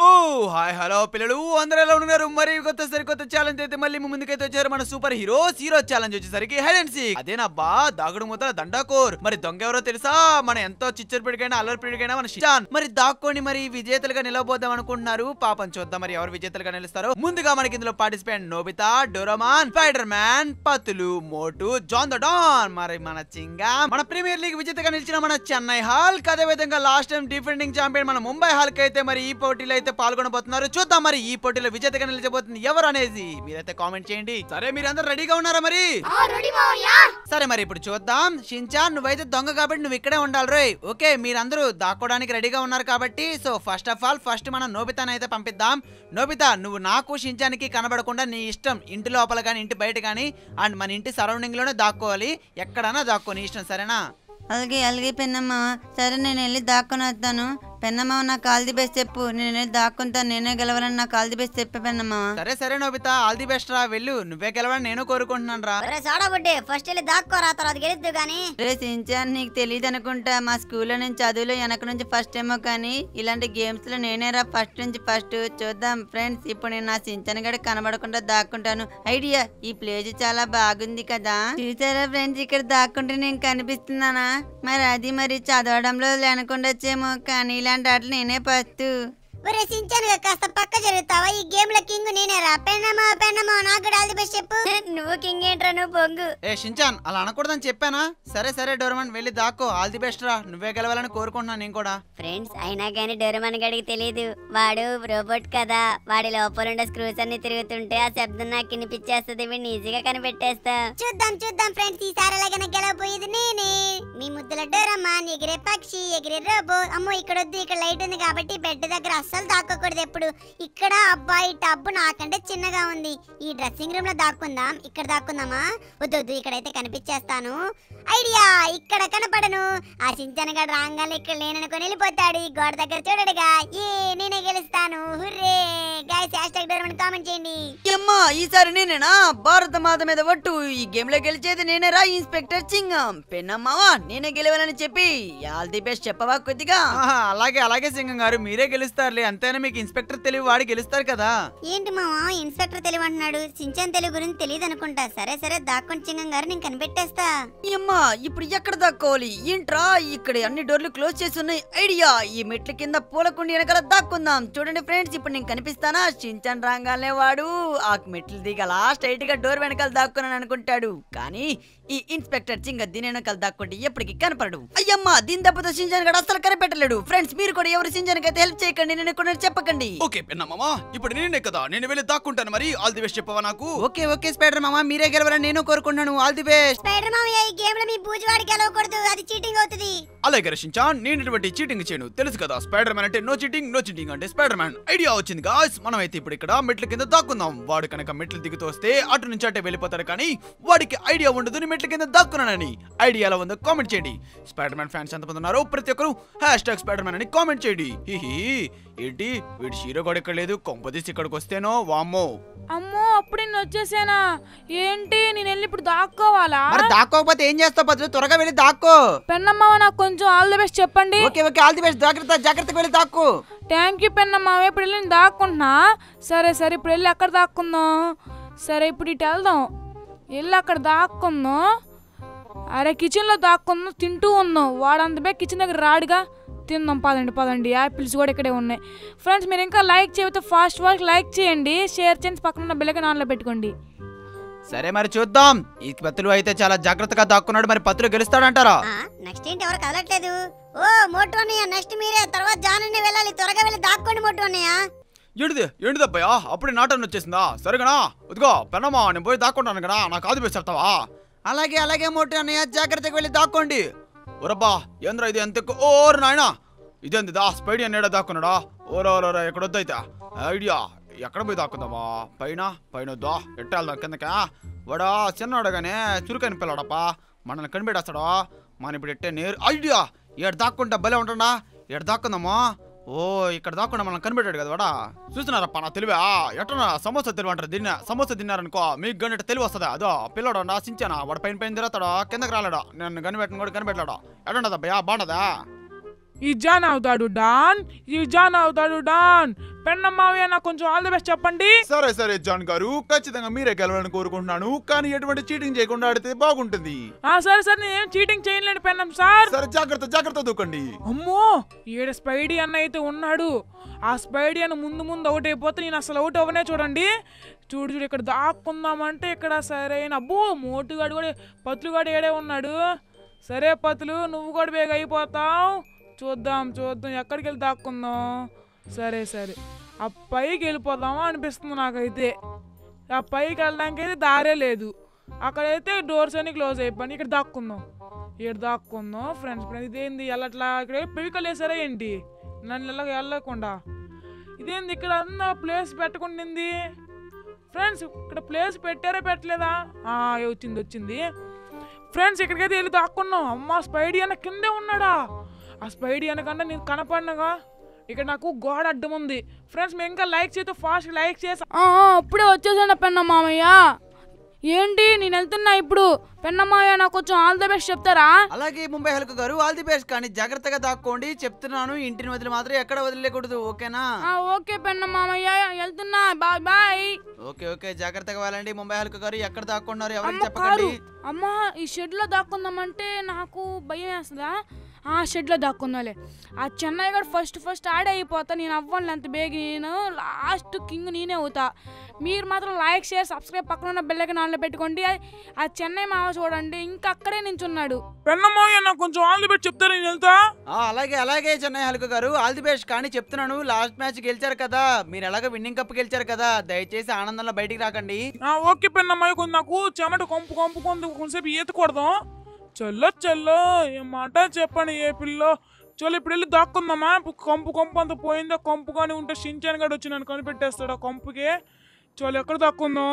ఓ hi hello పిల్లలు అందరూ ఎలా ఉన్నారు మరి కొత్త సరికొత్త ఛాలెంజ్ అయితే మళ్ళీ మీ ముందుకైతే వచ్చారు మన సూపర్ హీరోస్ హీరో ఛాలెంజ్ వచ్చేసరికి హైడ్ అండ్ సీక్ అదేనబ్బా దాగుడు మూతల దండాకోర్ మరి దొంగ ఎవరో తెలుసా మన ఎంతో చిచ్చర్ పిడికైనా అల్లరి పిడికైనా మన షిజాన్ మరి దాక్కొని మరి విజేతలుగా నిలవబోదాం అనుకుంటున్నారు పాపం చూద్దాం మరి ఎవరు విజేతలుగా నిలుస్తారో ముందుగా మనకి ఇందులో participant Nobita Doraemon Spider Man Patlu Motu John the don మరి మన చింగా మన ప్రీమియర్ లీగ్ విజేతగా నిలిచిన మన చెన్నై హాల్ అదే విధంగా లాస్ట్ టైం డిఫెండింగ్ ఛాంపియన్ మన ముంబై హాల్ కి అయితే మరి ఈ పోటీలో అయితే పాల్గొనబోతున్నారు చూద్దాం మరి ఈ పోటీలో విజేతగా నిలిచబోతుంది ఎవరు అనేది మీరైతే కామెంట్ చేయండి సరే మీరందరూ రెడీగా ఉన్నారా మరి సరే మరి ఇప్పుడు చూద్దాం షించాన్ నువ్వైతే దొంగ కాబట్టి నువ్వు ఇక్కడే ఉండాలి రోయ్ ఓకే మీరందరూ దాక్కోవడానికి రెడీగా ఉన్నారు కాబట్టి so first of all first మనం నోబితాని అయితే పంపిద్దాం నోబితా నువ్వు నాకు షించానికి కనబడకుండా నీ ఇష్టం ఇంటి లోపల కానీ ఇంటి బయట కానీ అండ్ మన ఇంటి సరౌండింగ్ లోనే దాక్కోవాలి ఎక్కడైనా దాక్కో నీ ఇష్టం సరేనా అలాగే అలాగే పెన్నమ్మ సరే నేను వెళ్ళి దాక్కుని వస్తాను పెన్నమ్మ నా కాల్ ది బెస్ట్ చెప్పు నేను వెళ్ళి దాక్కుంటాను నేనే గెలవాలని నా కాల్ ది బెస్ట్ చెప్పే పెన్నమ్మ సరే సరే నోబితా ఆల్ ది బెస్ట్ రా వెళ్ళు నువ్వే గెలవని నేను కోరుకుంటున్నాను రా ఒరే సోడా బుడ్డి ఫస్ట్ వెళ్ళి దాక్కోరా తర్వాత గెలుద్దు గాని రే సించాన్ నీకు తెలియదు అనుకుంటా మా స్కూల్లో నేను చదువులో వెనక నుంచి ఫస్ట్ ఏమో కానీ ఇలాంటి గేమ్స్ లో నేనే రా ఫస్ట్ నుంచి ఫస్ట్ చూద్దాం ఫ్రెండ్స్ ఇప్పుడు నేను నా సించాన్ గడి కనబడకుండా దాక్కుంటాను ఐడియా ఈ ప్లేస్ చాలా బాగుంది కదా చూసారా ఫ్రెండ్స్ ఇక్కడ దాక్కుంటే నేను కనిపిస్తున్నానా మరి అది మరి చదవడంలో లేనకుండొచ్చేమో కానీ ఇలాంటి ఆటలు నేనే ఫస్ట్ ఒరే సించాను కాస్త పక్క జరుగుతావా ఈ గేమ్ లో కింగ్ నేనేరా పెన్నమా పెన్నమా నాకు కూడా ఆల్ ది బెస్ట్ చెప్పు నువ్వు కింగ్ ఏంట్రా నువ్వు బొంగు ఏ షించాన్ అలా అనకూడదని చెప్పానా సరే సరే డోరమన్ వెళ్ళి దాక్కో ఆల్ ది బెస్ట్ రా నువ్వే గెలవాలని కోరుకుంటున్నాను నేను కూడా ఫ్రెండ్స్ అయినా కానీ డోరమన్ గడికి తెలియదు వాడు రోబోట్ కదా వాడి లోపల ఉండే స్క్రూస్ అన్ని తిరుగుతుంటే ఆ శబ్దం నాకు వినిపించేస్తుంది వీడిని ఈజీగా కనిపెట్టేస్తా చూద్దాం చూద్దాం ఫ్రెండ్స్ ఈసారి ఎలాగైనా గెలవబోయేది నేనే మీ ముద్దుల డోరమాన్ ఎగిరే పక్షి ఎగిరే రోబో అమ్మో ఇక్కడ వద్దు ఇక్కడ లైట్ ఉంది కాబట్టి బెడ్ దగ్గర అస్సలు దాక్కకూడదు ఎప్పుడు ఇక్కడ అబ్బాయి టబ్బు నాకంటే చిన్నగా ఉంది ఈ డ్రెస్సింగ్ రూమ్ లో దాక్కుందాం ఇక్కడ దాక్కుందామా వద్దు వద్దు ఇక్కడైతే కనిపించేస్తాను ఐడియా ఇక్కడ కనపడను ఆ సించనగాడు రాగానే ఇక్కడ లేననుకొని వెళ్ళిపోతాడు ఈ గోడ దగ్గర చూడడుగా ఏ నేనే గెలుస్తాను హుర్రే గాయస్ హ్యాష్ ట్యాగ్ డోరమని కామెంట్ చేయండి అమ్మా ఈసారి నేనేనా భారత మాత మీద ఒట్టు ఈ గేమ్ లో గెలిచేది నేనే రా ఇన్స్పెక్టర్ చింగం పెన్నమ్మావా నేనే గెలవాలని చెప్పి ఆల్ ది బెస్ట్ చెప్పవా కొద్దిగా ఆహా, అలాగే అలాగే సింగం గారు మీరే గెలుస్తారులే అంతేనా మీకు ఇన్స్పెక్టర్ తెలివి వాడి గెలుస్తారు కదా ఏంటి మావా ఇన్స్పెక్టర్ తెలివి అంటున్నాడు సించన్ తెలుగు గురించి తెలియదు అనుకుంటా సరే సరే దాక్కొని చింగం గారు నేను కనిపెట్టేస్తా అమ్మా ఇప్పుడు ఎక్కడ దాక్కోవాలి ఏంట్రా ఇక్కడ అన్ని డోర్లు క్లోజ్ చేసి ఉన్నాయి ఐడియా ఈ మెట్ల కింద పూలకుండి వెనకాల దాక్కుందాం చూడండి ఫ్రెండ్స్ ఇప్పుడు నేను కనిపిస్తానా చించన్ రాగానే వాడు ఆ మెట్లు దిగలా స్ట్రైట్ గా డోర్ వెనకాల దాక్కున్నాను అనుకుంటాడు కానీ ఈ ఇన్స్పెక్టర్ చింగ దీని వెనకాల దాక్కుంటే ఎప్పటికీ కనపడడు అయ్యమ్మా దీని దెబ్బతో సింజన్ గడు అసలు కనిపెట్టలేడు ఫ్రెండ్స్ మీరు కూడా ఎవరు సింజన్ అయితే హెల్ప్ చేయకండి నేను కూడా చెప్పకండి ఓకే పెన్నమ్మ ఇప్పుడు నేనే కదా నేను వెళ్ళి దాక్కుంటాను మరి ఆల్ ది బెస్ట్ చెప్పవా నాకు ఓకే ఓకే స్పైడర్ మామ మీరే గెలవాలని నేను కోరుకుంటున్నాను ఆల్ ది బెస్ట్ స్పైడర్ మామయ్య ఈ గేమ్ లో మీ బూజువాడికి గెలవకూడదు అది చీటింగ్ అవుతుంది అలాగే రక్షించాన్ నేను ఇటువంటి చీటింగ్ చేయను తెలుసు కదా స్పైడర్ మ్యాన్ అంటే నో చీటింగ్ నో చీటింగ్ అంటే స్పైడర్ మ్యాన్ ఐడియా వచ్చింది గాయ్స్ మనం అయితే ఇప్పుడు ఇక్కడ మెట్ల కింద దాక్కుందాం వాడు కనుక మెట్లు దిగుతూ వస్తే అటు నుంచి అటే వెళ్ళిపోతాడు కానీ వాడికి ఐడియా ఉండదు నేను మెట్ల కింద దాక్కున్నానని ఐడియా ఎలా ఉందో కామెంట్ చేయండి స్పైడర్ మ్యాన్ ఫ్యాన్స్ ఎంతమంది ఉన్నారో ప్రతి ఒక్కరు హ్యాష్ ట్యాగ్ స్పైడర్ మ్యాన్ అని కామెంట్ చేయండి హిహి ఏంటి వీడి హీరో కూడా ఇక్కడ లేదు కొంపదీసి ఇక్కడికి వస్తేనో వామ్మో అమ్మో అప్పుడు నేను వచ్చేసానా ఏంటి నేను వెళ్ళి ఇప్పుడు దాక్కోవాలా మరి దాక్కోకపోతే ఏం చేస్తావు పద్దు త్వరగా వెళ్ళి దాక్కో పెన్నమ్మ నాకు కొంచెం ఆల్ ది బెస్ట్ చెప్పండి okay okay all the best జాగ్రత్త జాగ్రత్తగా వెళ్ళి దాక్కు థ్యాంక్ యూ పెన్నమ్మ ఇప్పుడు వెళ్ళి నేను దాక్కుంటున్నా సరే సరే ఇప్పుడు వెళ్ళి అక్కడ దాక్కుందాం సరే ఇప్పుడు ఇటు వెళ్దాం వెళ్ళి అక్కడ దాక్కుందాం అరే కిచెన్లో దాక్కుందాం తింటూ ఉందాం వాడంత బే కిచెన్ దగ్గర రాడుగా తిందాం పదండి పదండి యాపిల్స్ కూడా ఇక్కడే ఉన్నాయి ఫ్రెండ్స్ మీరు ఇంకా లైక్ చేయకపోతే ఫాస్ట్ ఫాస్ట్ లైక్ చేయండి షేర్ చేయండి పక్కన ఉన్న బెల్లకి ఆన్లో పెట్టుకోండి సరే మరి చూద్దాం ఈ పత్తులు అయితే చాలా జాగ్రత్తగా దాక్కున్నాడు మరి పత్తులు గెలుస్తాడంటారా నెక్స్ట్ ఏంటి ఎవరు కదలట్లేదు ఓ మోటు అన్నయ్య నెక్స్ట్ మీరే తర్వాత జానని వెళ్ళాలి త్వరగా వెళ్ళి దాక్కోండి మోటు అన్నయ్య ఏంటిది ఏంటిదబ్బయ్యా అప్పుడే నాటన్ వచ్చేసిందా సరేగనా ఇదిగో పెన్నమ్మా నేను పోయి దాక్కుంటాను కదా నాకు కాదు వేసి చెప్తావా అలాగే అలాగే మోటి అన్నయ్య జాగ్రత్తగా వెళ్ళి దాక్కోండి ఒరబ్బా ఏంద్రా ఇది ఎంత ఎక్కువ ఓరు నాయనా ఇదేంది దా స్పైడి అన్నాడా దాక్కున్నాడా ఓరోరా ఎక్కడొద్దయితే ఐడియా ఎక్కడ పోయి దాక్కుందామా పైన పైన వద్దా ఎట్టాలి కిందకా వాడా చిన్నవాడు కానీ చురుకైన పిల్లాడప్పా మనల్ని కనిపెట్టేస్తాడా మన ఇప్పుడు ఎట్టే నేరు ఐడియా ఏడు దాక్కుంటా భలే ఉంటుందా ఏడు దాక్కుందామా ఓ ఇక్కడ దాక్కుండా మనం కనిపెట్టాడు కదా వాడా చూస్తున్నారప్ప నా తెలివా ఎట్టనా సమోసా తెలివి అంటారు దీన్ని సమోసా తిన్నారనుకో మీకు గంట తెలివి వస్తుందా అదో పిల్లడు నాశించానా వాడు పైన పైన తిరుగుతాడా కిందకి రాలేడా నేను కనిపెట్టను కూడా కనిపెట్టాడా ఎట్టుండదా భయ్యా బాగుండదా ఈ జాన్ అవుతాడు డాన్ ఈ జాన్ అవుతాడు డాన్ పెన్న మావయ్య నాకు కొంచెం ఆల్ ది బెస్ట్ చెప్పండి సరే సరే జాన్ గారు ఖచ్చితంగా మీరే గెలవాలని కోరుకుంటున్నాను కానీ ఎటువంటి చీటింగ్ చేయకుండా ఆడితే బాగుంటుంది ఆ సరే సరే నేను చీటింగ్ చేయలేను పెన్నం సార్ సరే జాగ్రత్త జాగ్రత్త దూకండి అమ్మో ఈడ స్పైడీ అన్న అయితే ఉన్నాడు ఆ స్పైడీ అన్న ముందు ముందు అవుట్ అయిపోతే నేను అసలు అవుట్ అవ్వనే చూడండి చూడు చూడు ఇక్కడ దాక్కుందామంటే ఇక్కడ సరైన అబ్బో మోటుగాడు కూడా పతులుగాడు ఏడే ఉన్నాడు సరే పతులు నువ్వు కూడా బేగ అయిపోతావు చూద్దాం చూద్దాం ఎక్కడికి వెళ్ళి దాక్కుందాం సరే సరే ఆ పైకి వెళ్ళిపోదామా అనిపిస్తుంది నాకైతే ఆ పైకి వెళ్ళడానికి అయితే దారే లేదు అక్కడైతే డోర్స్ అన్ని క్లోజ్ అయిపోయి ఇక్కడ దాక్కుందాం ఇక్కడ దాక్కుందాం ఫ్రెండ్స్ ఫ్రెండ్స్ ఇదేంది వెళ్ళట్లా ఇక్కడ పెవికలు వేసారా ఏంటి నన్ను వెళ్ళ వెళ్ళకుండా ఇదేంది ఇక్కడ అంతా ప్లేస్ పెట్టకుండింది ఫ్రెండ్స్ ఇక్కడ ప్లేస్ పెట్టారా పెట్టలేదా ఆ, వచ్చింది వచ్చింది ఫ్రెండ్స్ ఇక్కడికైతే వెళ్ళి దాక్కున్నాం అమ్మ స్పైడీ అన్న కిందే ఉన్నాడా ఆ స్పైడీ అనకుండా నేను కనపడినగా ఇక్కడ నాకు గోడ అడ్డం ఉంది ఫ్రెండ్స్ మేము ఇంకా లైక్ చేస్తే ఫాస్ట్ లైక్ చేసి అప్పుడే వచ్చేసాను పెన్న మామయ్య ఏంటి నేను వెళ్తున్నా ఇప్పుడు పెన్న మామయ్య నాకు కొంచెం ఆల్ ద బెస్ట్ చెప్తారా అలాగే ముంబై హల్క్ గారు ఆల్ ది బెస్ట్ కానీ జాగ్రత్తగా దాక్కోండి చెప్తున్నాను ఇంటిని వదిలి మాత్రం ఎక్కడ వదిలేకూడదు ఓకేనా ఓకే పెన్న మామయ్య వెళ్తున్నా బాయ్ బాయ్ ఓకే ఓకే జాగ్రత్తగా వెళ్ళండి ముంబై హల్క్ గారు ఎక్కడ దాక్కున్నారు ఎవరికి అమ్మ కారు చెప్పకండి అమ్మ ఈ షెడ్లో దాక్కుందామంటే నాకు భయం వేస్తుందా ఆ షెడ్లో దాక్కుందాలే ఆ చెన్నై గడు ఫస్ట్ ఫస్ట్ ఆడే అయిపోతా నేను అవ్వను ఎంత బేగ నేను లాస్ట్ కింగ్ నేనే అవుతా మీరు మాత్రం లైక్ షేర్ సబ్స్క్రైబ్ పక్కన ఉన్న బెల్లకి నాలో పెట్టుకోండి ఆ- ఆ చెన్నై మావ చూడండి ఇంకా అక్కడే నించున్నాడు పెన్నమాయ నాకు కొంచెం ఆల్ పెట్టి చెప్తారా నేను వెళ్తా ఆ, అలాగే అలాగే చెన్నై హల్క్ గారు ఆల్ ది బెస్ట్ కానీ చెప్తున్నాను లాస్ట్ మ్యాచ్ గెలిచారు కదా మీరు ఎలాగో విన్నింగ్ కప్ గెలిచారు కదా దయచేసి ఆనందంలో బయటికి రాకండి ఓకే పెన్నమ్మాయి కొంచెం నాకు చెమట కొంపు కొంపు కొంత కొంతసేపు ఈత కొడదాం చల్లో చల్లో ఏం మాట చెప్పండి ఏ పిల్లో చలో ఇప్పుడు వెళ్ళి దాక్కుందామా ఇప్పుడు కొంపు కొంపు అంత పోయిందో కొంపు కానీ ఉంటే షించాన్ గడు వచ్చి నన్ను కనిపెట్టేస్తాడు ఆ కొంపుకి చలో ఎక్కడ దాక్కుందాం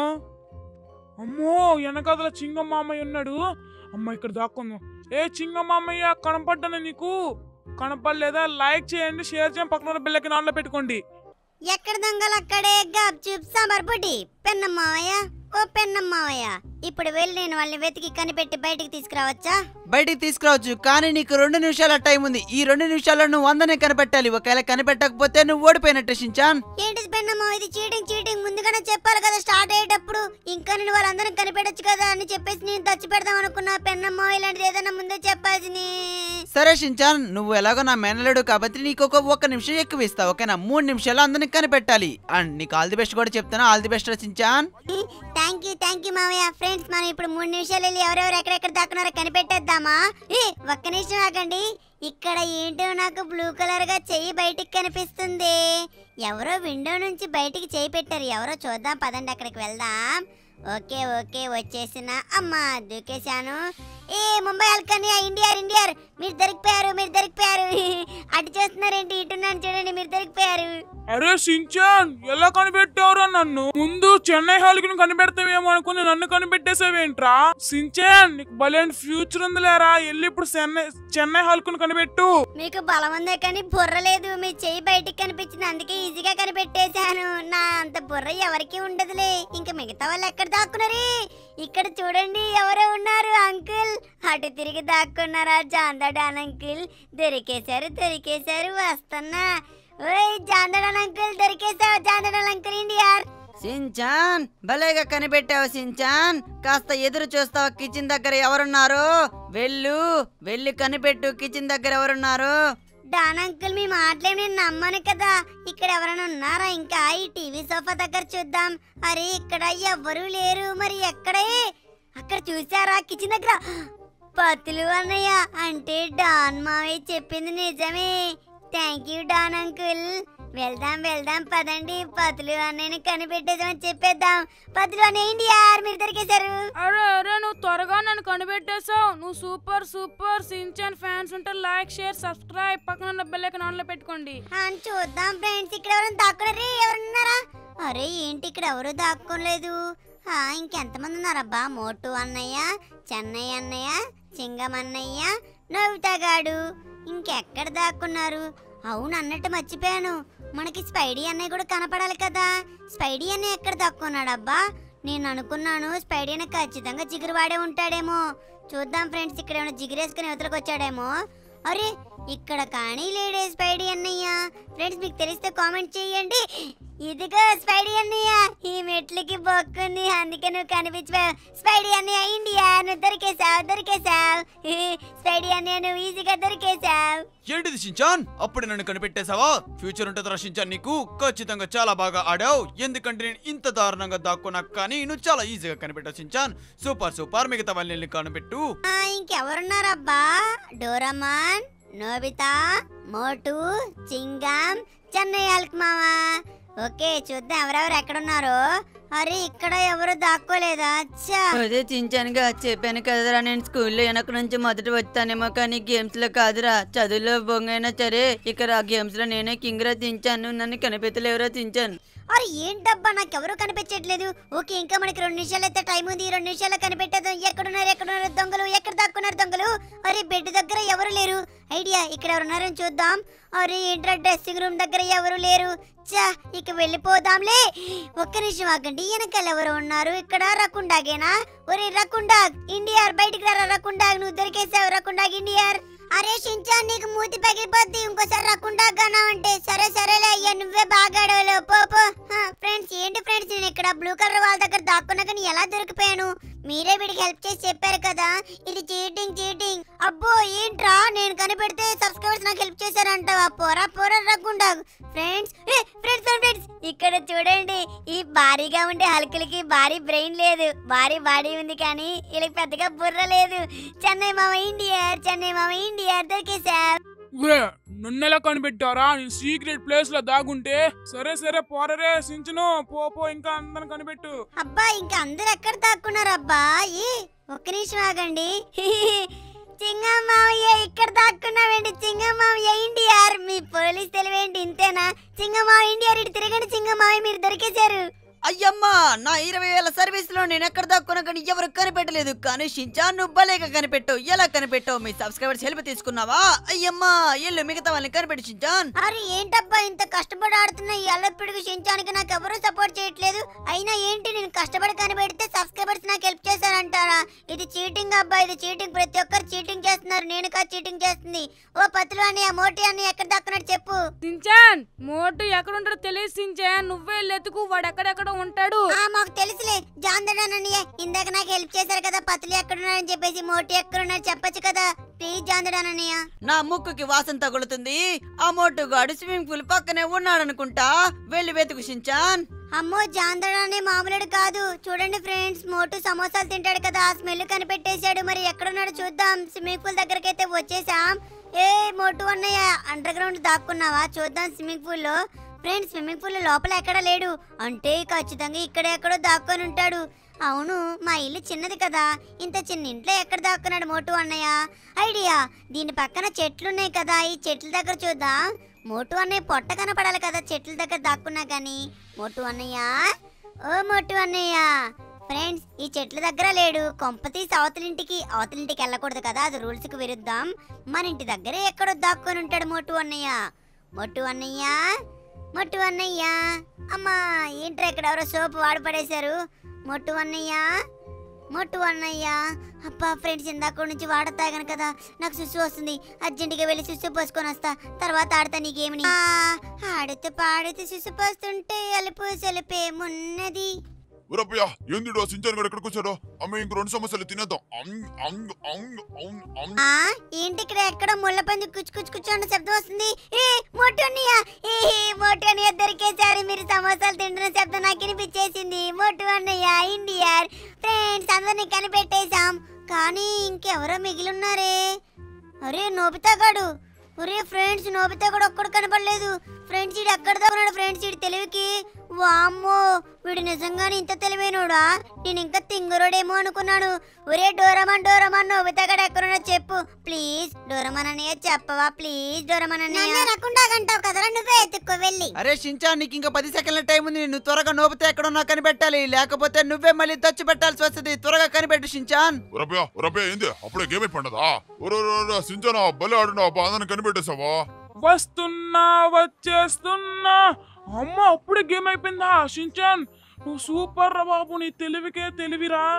అమ్మో వెనకాదల చింగమ్మామయ్య ఉన్నాడు అమ్మ ఇక్కడ దాక్కుందాం ఏ చింగమ్మామయ్య కనపడ్డాను నీకు కనపడలేదా లైక్ చేయండి షేర్ చేయండి పక్కన ఉన్న బిల్లకి నాలో పెట్టుకోండి ఎక్కడ దొంగలు అక్కడే గాప్ చూప్ సాంబార్ పొడి పెన్నమ్మావయ్య ఓ పెన్నమ్మావయ్య ఇప్పుడు వెళ్ళి నేను వాళ్ళని వెతికి కనిపెట్టి బయటికి తీసుకురావచ్చా బయటికి తీసుకురావచ్చు కానీ నీకు రెండు నిమిషాల టైం ఉంది ఈ రెండు నిమిషాల్లో నువ్వు వందనే కనిపెట్టాలి ఒకవేళ కనిపెట్టకపోతే నువ్వు ఓడిపోయినట్టు షించాన్ ఏంటి పెన్నమ్మ ఇది చీటింగ్ చీటింగ్ ముందుగానే చెప్పాలి కదా స్టార్ట్ అయ్యేటప్పుడు ఇంకా నేను వాళ్ళందరం కనిపెట్టొచ్చు కదా అని చెప్పేసి నేను దచ్చి పెడదాం అనుకున్నా పెన్నమ్మ ఇలాంటిది ఏదైనా ముందే చెప్పాల్సింది సరే షించాన్ నువ్వు ఎలాగో నా మేనలేడు కాబట్టి నీకు ఒక ఒక్క నిమిషం ఎక్కువ ఇస్తా ఓకేనా మూడు నిమిషాలు అందరిని కనిపెట్టాలి అండ్ నీకు ఆల్ ది బెస్ట్ కూడా చెప్తాను all the best Shinchan thank you thank you మామయ్య ఫ్రెండ్స్ మనం ఇప్పుడు మూడు నిమిషాలు వెళ్ళి ఎవరెవరు ఎక్కడెక్కడ దాక్కున్నారో కనిపెట్టేద్దామా ఏ ఒక్క నిమిషం ఆగండి ఇక్కడ ఏంటో నాకు బ్లూ కలర్ గా చెయ్యి బయటికి కనిపిస్తుంది ఎవరో విండో నుంచి బయటికి చేయి పెట్టారు ఎవరో చూద్దాం పదండి అక్కడికి వెళ్దాం ఓకే ఓకే వచ్చేసిన అమ్మా దూకేశాను ఏ ముంబై అల్కనియా ఇండియర్ ఇండియర్ మీరు దొరికిపోయారు మీరు దొరికిపోయారు అటు చేస్తున్నారేంటి ఇటున్నాను చూడండి మీరు దొరికిపోయారు అరే సించాన్ ఎలా కనిపెట్టావురా నన్ను ముందు చెన్నై హాల్కి కనిపెడతావేమో అనుకుని నన్ను కనిపెట్టేసావేంట్రా సించాన్ నీకు భలే ఫ్యూచర్ ఉందిలేరా వెళ్ళి ఇప్పుడు చెన్నై చెన్నై హాల్కుని కనిపెట్టు మీకు బలం ఉందే కానీ బుర్ర లేదు మీ చెయ్యి బయటికి కనిపించింది అందుకే ఈజీగా కనిపెట్టేశాను నా అంత బుర్ర ఎవరికి ఉండదులే ఇంకా మిగతా వాళ్ళు ఎక్కడ దాక్కున్నారు ఇక్కడ చూడండి ఎవరో ఉన్నారు అంకుల్ అటు తిరిగి దాక్కున్నారా జాందడాన్ అంకుల్ దొరికేశారు దొరికేశారు వస్తున్నా ఓయ్ జాందడాన్ అంకుల్ దొరికేశావు జాందడాన్ అంకుల్ ఇండియర్ సించాన్ భలేగా కనిపెట్టావు సించాన్ కాస్త ఎదురు చూస్తావా కిచెన్ దగ్గర ఎవరున్నారు వెళ్ళు వెళ్ళి కనిపెట్టు కిచెన్ దగ్గర ఎవరున్నారు డాన్ అంకుల్ మీ మాటలేం నేను నమ్మను కదా ఇక్కడ ఎవరైనా ఉన్నారా ఇంకా ఈ టీవీ సోఫా దగ్గర చూద్దాం అరే ఇక్కడ ఎవ్వరూ లేరు మరి ఎక్కడే అక్కడ చూసారా కిచెన్ దగ్గర పతులు అన్నయ్య అంటే డాన్ మావయ్య చెప్పింది నిజమే థ్యాంక్ యూ డాన్ అంకుల్ వెళ్దాం వెళ్దాం పదండి పతులు అన్నయ్యని కనిపెట్టేసామని చెప్పేద్దాం పతులు అన్నయ్య ఏంటి యార్ మీరు దొరికేశారు అరే అరే నువ్వు త్వరగా నన్ను కనిపెట్టేశావు నువ్వు సూపర్ సూపర్ సించాన్ ఫ్యాన్స్ ఉంటే లైక్ షేర్ సబ్స్క్రైబ్ పక్కన ఉన్న బెల్ ఐకాన్ ఆన్లో పెట్టుకోండి అని చూద్దాం ఫ్రెండ్స్ ఇక్కడ ఎవరైనా దాక్కున్నారే ఎవరున్నారా అరే ఏంటి ఇక్కడ ఎవరు దాక్కోలేదు ఆ, ఇంకెంతమంది ఉన్నారబ్బా మోటు అన్నయ్య చెన్నై అన్నయ్య చింగం అన్నయ్య నవ్వుతాగాడు ఇంకెక్కడ దాక్కున్నారు అవును అన్నట్టు మర్చిపోయాను మనకి స్పైడీ అన్నయ్య కూడా కనపడాలి కదా స్పైడీ అన్నయ్య ఎక్కడ దాక్కున్నాడబ్బా నేను అనుకున్నాను స్పైడీ అన్న ఖచ్చితంగా జిగురు వాడే ఉంటాడేమో చూద్దాం ఫ్రెండ్స్ ఇక్కడ ఏమైనా జిగురేసుకుని యువతలకు వచ్చాడేమో అరే ఇక్కడ కానీ లేడే స్పైడీ అన్నయ్య ఫ్రెండ్స్ మీకు తెలిస్తే కామెంట్ చేయండి ఇదిగో స్పైడీ అన్నయ్య ఈ మెట్లకి బొక్కుంది అందుకే నువ్వు కనిపించవు స్పైడీ అన్నయ్య ఇండియా నువ్వు దొరికేసావు దొరికేసావు స్పైడీ అన్నయ్య నువ్వు ఈజీగా దొరికేసావు ఏంటిది షించాన్ అప్పుడు నన్ను కనిపెట్టేశావా ఫ్యూచర్ ఉంటుందిరా షించాన్ నీకు ఖచ్చితంగా చాలా బాగా ఆడావు ఎందుకంటే నేను ఇంత దారుణంగా దాక్కున్నా కానీ నువ్వు చాలా ఈజీగా కనిపెట్టావు షించాన్ సూపర్ సూపర్ మిగతా వాళ్ళని కనిపెట్టు ఆ, ఇంకెవరున్నారబ్బా Doraemon Nobita Motu Chingam Chennai Hulk మావా ఓకే చూద్దాం ఎవరెవరు ఎక్కడున్నారో అరే ఇక్కడ ఎవరు దాక్కోలేదా అచ్చా అదే చించానుగా చెప్పాను కదరా నేను స్కూల్లో వెనక నుంచి మొదట వచ్చానేమో కానీ గేమ్స్ లో కాదురా చదువులో బొంగైనా సరే ఇక్కడ ఆ గేమ్స్ లో నేనే కింగ్ రా తించాను నన్ను కనిపెత్తలేవరా తించాను అరే ఏంటబ్బా నాకెవరు కనిపించట్లేదు ఓకే ఇంకా మనకి రెండు నిమిషాలు అయితే టైం ఉంది ఈ రెండు నిమిషాలు కనిపెట్టేద్దాం ఎక్కడున్నారు ఎక్కడున్నారు దొంగలు ఎక్కడ దాక్కున్నారు దొంగలు అరే బెడ్ దగ్గర ఎవరు లేరు ఐడియా ఇక్కడ ఎవరు ఉన్నారని చూద్దాం అరే ఏంట్రా డ్రెస్సింగ్ రూమ్ దగ్గర ఎవరు లేరు చా ఇక వెళ్ళిపోదాంలే ఒక్క నిమిషం ఆగండి వెనకాల ఎవరు ఉన్నారు ఇక్కడ రకుండాగేనా ఒరే రకుండాగ్ ఇండియార్ బయటికి రా రకుండాగ్ నువ్వు దొరికేసావు రకుండాగ్ ఇండియార్ అరే షించాన్ నీకు మూతి పగిలిపోద్ది ఇంకోసారి రాకుండా గానా అంటే సరే సరేలే అయ్యా నువ్వే బాగా ఆడవలేవు పో పో ఫ్రెండ్స్ ఏంటి ఫ్రెండ్స్ నేను ఇక్కడ బ్లూ కలర్ వాళ్ళ దగ్గర దాక్కున్నా కానీ ఎలా దొరికిపోయాను మీరే వీడికి హెల్ప్ చేసి చెప్పారు కదా ఇది చీటింగ్ చీటింగ్ అబ్బో ఏంట్రా నేను కనిపెడితే సబ్స్క్రైబర్స్ నాకు హెల్ప్ చేశారంటావా పోరా పోరా రాకుండా ఫ్రెండ్స్ ఫ్రెండ్స్ ఫ్రెండ్స్ ఇక్కడ చూడండి ఈ భారీగా ఉండే హల్కులకి భారీ బ్రెయిన్ లేదు భారీ బాడీ ఉంది కానీ వీళ్ళకి పెద్దగా బుర్ర లేదు చెన్నై మామ ఇండియా చెన్నై మామ ఇండియా దొరికేసా ఒరే నన్నెలా కనిపెట్టారా నేను సీక్రెట్ ప్లేస్ లో దాగుంటే సరే సరే పోరరే సించును పో పో ఇంకా అందరం కనిపెట్టు అబ్బా ఇంకా అందరు ఎక్కడ దాక్కున్నారు అబ్బా ఏ ఒక్క నిమిషం ఆగండి చింగమావయ్య ఇక్కడ దాక్కున్నావేంటి చింగమావయ్య ఇండియార్ మీ పోలీస్ తెలివేంటి ఇంతేనా చింగమావ ఇండియార్ ఇటు తిరగండి చింగమావయ్య మీరు దొరికేశారు అయ్యమ్మా నా ఇరవై వేల సర్వీస్ లో నేను ఎక్కడ దాక్కున్నా కానీ ఎవరు కనిపెట్టలేదు కానీ షించాన్ నువ్వు భలేగా కనిపెట్టావు ఎలా కనిపెట్టావు మీ సబ్స్క్రైబర్స్ హెల్ప్ తీసుకున్నావా అయ్యమ్మా ఎల్లు మిగతా వాళ్ళని కనిపెట్టి షించాన్ అరే ఏంటబ్బా ఇంత కష్టపడి ఆడుతున్న ఈ అల్లపిడుగు షించానికి నాకు ఎవరూ సపోర్ట్ చేయట్లేదు అయినా ఏంటి నేను కష్టపడి కనిపెడితే సబ్స్క్రైబర్స్ నాకు హెల్ప్ చేశారంటారా ఇది చీటింగ్ అబ్బా ఇది చీటింగ్ ప్రతి ఒక్కరు చీటింగ్ చేస్తున్నారు నేను కాదు చీటింగ్ చేస్తుంది ఓ పతులు అని ఆ మోటి అని ఎక్కడ దక్కున్నాడు చెప్పు సించాన్ మోటు ఎక్కడుంటాడో తెలియదు సించాన్ నువ్వే వెళ్ళి ఎత్తుకు వాడు ఎక్కడెక్కడ ఉంటాడు ఆ మాకు తెలుసులే జాందడానన్నయ్య ఇందాక నాకు హెల్ప్ చేశారు కదా పతులు ఎక్కడున్నారని చెప్పేసి మోటి ఎక్కడున్నారు చెప్పొచ్చు కదా ప్లీజ్ జాందడానన్నయ్య నా ముక్కుకి వాసన తగులుతుంది ఆ మోటుగాడు స్విమ్మింగ్ పూల్ పక్కనే ఉన్నాడనుకుంటా వెళ్ళి వెతుకు షించాన్ అమ్మో జాందడానే మామూలుడు కాదు చూడండి ఫ్రెండ్స్ మోటు సమోసాలు తింటాడు కదా ఆ స్మెల్ కనిపెట్టేశాడు మరి ఎక్కడున్నాడు చూద్దాం స్విమ్మింగ్ పూల్ దగ్గరికి అయితే వచ్చేసాం ఏ మోటు అన్నయ్య అండర్ గ్రౌండ్ దాక్కున్నావా చూద్దాం స్విమ్మింగ్ పూల్ లో ఫ్రెండ్స్ స్విమ్మింగ్ పూల్ లోపల ఎక్కడ లేడు అంటే ఖచ్చితంగా ఇక్కడ ఎక్కడో దాక్కొని ఉంటాడు అవును మా ఇల్లు చిన్నది కదా ఇంత చిన్న ఇంట్లో ఎక్కడ దాక్కున్నాడు మోటు అన్నయ్య ఐడియా దీని పక్కన చెట్లున్నాయి కదా ఈ చెట్ల దగ్గర చూద్దాం మోటు అన్నయ్య పొట్ట కనపడాలి కదా చెట్ల దగ్గర దాక్కున్నా కానీ మోటు అన్నయ్య ఓ మోటు అన్నయ్య ఫ్రెండ్స్ ఈ చెట్ల దగ్గర లేడు కొంపతీసి అవతలింటికి అవతలింటికి వెళ్ళకూడదు కదా అది రూల్స్ కి విరుద్దాం మన ఇంటి దగ్గరే ఎక్కడో దాక్కొని ఉంటాడు మోటు అన్నయ్య మోటు అన్నయ్య మోటు అన్నయ్య అమ్మా ఏంట్రా ఇక్కడ ఎవరో సోపు వాడు పడేశారు మోటు అన్నయ్య మోటు అన్నయ్య అబ్బా ఫ్రెండ్స్ ఇందాక నుంచి వాడ తాగాను కదా నాకు సుస్సు వస్తుంది అర్జెంటుగా వెళ్ళి సుస్సు పోసుకొని వస్తా తర్వాత ఆడతా నీకేమని ఆ, ఆడుతూ పాడుతూ సుస్సు పోస్తుంటే అలుపు సెలుపేమున్నది ఊరప్పయ్య ఏందిడో సించాన్ గడు ఎక్కడికి వచ్చాడో అమ్మ ఇంక రెండు సమస్యలు తినేద్దాం అంగ్ అంగ్ అంగ్ అంగ్ అంగ్ ఆ ఏంటి ఇక్కడ ఎక్కడ ముళ్ళపంది కుచ్చు కుచ్చు కుచ్చు అన్న శబ్దం వస్తుంది ఏ మోటు అన్నయ్య ఏ మోటు అన్నయ్య దొరికేసారి మీరు సమోసాలు తింటున్న శబ్దం నాకు వినిపించేసింది మోటు అన్నయ్య ఇండియర్ ఫ్రెండ్స్ అందరినీ కనిపెట్టేశాం కానీ ఇంకెవరో మిగిలిన్నారే అరే నోబితా గాడు ఒరే ఫ్రెండ్స్ నోబితా కూడా ఒక్కడు కనపడలేదు ఫ్రెండ్స్ ఈడు ఎక్కడ దాకున్నాడు ఫ్రెండ్స్ ఈడు తెలివికి వామ్మో వీడు నిజంగానే ఇంత తెలివైనోడా నేను ఇంకా తింగరోడేమో అనుకున్నాను ఒరే డోరమాన్ డోరమాన్ నోబితా గడ ఎక్కడున్నా చెప్పు ప్లీజ్ డోరమాన్ అన్నయ్య చెప్పవా ప్లీజ్ డోరమాన్ అన్నయ్య రాకుండా అంటావు కదరా నువ్వే ఎత్తుక్కో వెళ్ళి అరే షించాన్ నీకు ఇంకా పది సెకండ్ల టైం ఉంది నువ్వు త్వరగా నోపితే ఎక్కడున్నా కనిపెట్టాలి లేకపోతే నువ్వే మళ్ళీ దచ్చి పెట్టాల్సి వస్తుంది త్వరగా కనిపెట్టు షించాన్ ఊరప్పయ్య ఊరప్పయ్య ఏంది అప్పుడే గేమ్ అయిపోయినదా ఊరు సించానా భలే ఆడినావు బాధని కనిపెట్టేశావా వస్తున్నా వచ్చేస్తున్నా అమ్మ అప్పుడే గేమ్ అయిపోయిందా షించాన్ నువ్వు సూపర్ రా బాబు నీ తెలివికే తెలివిరా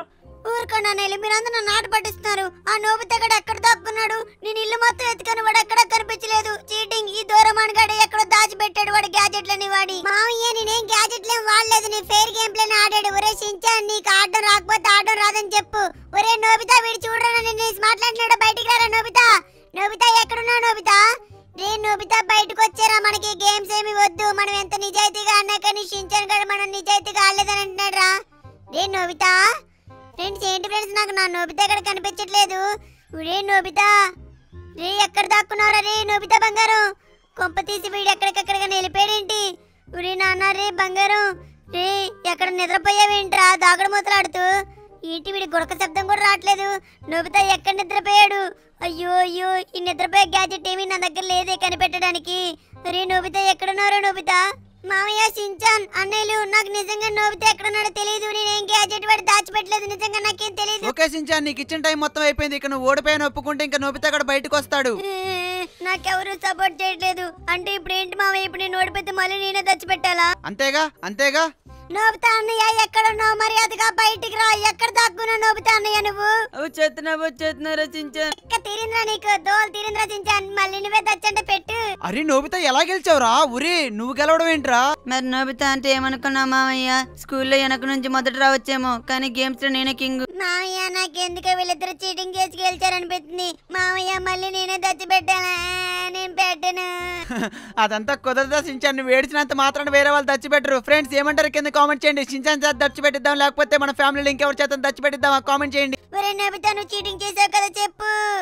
ఊరుకోండి అన్నయ్యలు మీరందరూ నన్ను ఆట పట్టిస్తున్నారు ఆ నోబితా గడు ఎక్కడ దాక్కున్నాడు నేను ఇల్లు మొత్తం ఎత్తుకొని వాడు ఎక్కడ కనిపించలేదు చీటింగ్ ఈ దూరమాన్ గడు ఎక్కడో దాచిపెట్టాడు వాడు గ్యాజెట్లని వాడి మామయ్య నేనేం గ్యాజెట్లేం వాడలేదు నీ ఫెయిర్ గేమ్ ప్లేని ఆడాడు ఒరే షించాన్ నీకు ఆడడం రాకపోతే ఆడడం రాదని చెప్పు ఒరే నోబితా వీడు చూడరా నేను మాట్లాడినాడు బయటికి రారా నోబితా నోబితా ఎక్కడున్నావు నోబితా రే నోబితా బయటకు వచ్చారా మనకి గేమ్స్ ఏమి వద్దు మనం ఎంత నిజాయితీగా అన్నా కానీ షించాన్ గడు మనం నిజాయితీగా ఆడలేదని అంటున్నాడు రా రే నోబితా ఫ్రెండ్స్ ఏంటి ఫ్రెండ్స్ నాకు నా నోబితా ఇక్కడ కనిపించట్లేదు రే నోబితా రే ఎక్కడ దాక్కున్నారా రే నోబితా బంగారం కొంప తీసి వీడు ఎక్కడికెక్కడిగా నిలిపాడేంటి రే నాన్న రే బంగారం రే ఎక్కడ నిద్రపోయావేంట్రా దాగుడు మూతలాడుతూ ఏంటి వీడి గుడక శబ్దం కూడా రావట్లేదు నోబితా ఎక్కడ నిద్రపోయాడు అయ్యో అయ్యో ఈ నిద్రపోయే గ్యాజెట్ ఏమీ నా దగ్గర లేదే కనిపెట్టడానికి రే నోబితా ఎక్కడున్నారో నోబితా మామయ్య సించాన్ అన్నయ్యలు నాకు నిజంగా నోబితా ఎక్కడున్నాడో తెలియదు నేనేం గ్యాజెట్ వాడి దాచిపెట్టలేదు నిజంగా నాకేం తెలియదు ఓకే సించాన్ నీకు ఇచ్చిన టైం మొత్తం అయిపోయింది ఇక నువ్వు ఓడిపోయిన ఒప్పుకుంటే ఇంకా నోబితా కూడా బయటకు వస్తాడు నాకెవరు సపోర్ట్ చేయట్లేదు అంటే ఇప్పుడు ఏంటి మామయ్య ఇప్పుడు నేను ఓడిపోతే మళ్ళీ నేనే తెచ్చిపెట్టాలా అంతేగా అంతేగా నోబితా అన్నయ్య ఎక్కడున్నావు మర్యాదగా బయటికి రా ఎక్కడ దాక్కున్నావు నోబితా అన్నయ్య నువ్వు వచ్చేస్తున్నా వచ్చేస్తున్నా రచించాను ఇక్క తీరింద్రా నీకు దోలు తీరింద్రా చించాన్ మళ్ళీ నువ్వే తెచ్చంటే పెట్టు అరే నోబితా ఎలా గెలిచావురా ఉరి నువ్వు గెలవడం ఏంట్రా మరి నోబితా అంటే ఏమనుకున్నావు మామయ్య స్కూల్లో వెనక నుంచి మొదట రావచ్చేమో కానీ గేమ్స్ లో నేనే కింగ్ మామయ్య నాకెందుకో వీళ్ళిద్దరు చీటింగ్ చేసి గెలిచారనిపిస్తుంది మామయ్య మళ్ళీ నేనే తెచ్చి పెట్టానా నేను పెట్టను అదంతా కుదరదా సించాన్ నువ్వు ఏడ్చినంత మాత్రాన వేరే వాళ్ళు దచ్చిపెట్టరు ఫ్రెండ్స్ ఏమంటారు కింద కామెంట్ చేయండి సించాన్ చేత దచ్చిపెట్టిద్దాం లేకపోతే మన ఫ్యామిలీలో ఇంకెవరి చేత దచ్చిపెట్టిద్దాం కామెంట్ చేయండి ఒరే నోబితా నువ్వు చీటింగ్ చేసావు కదా చెప్పు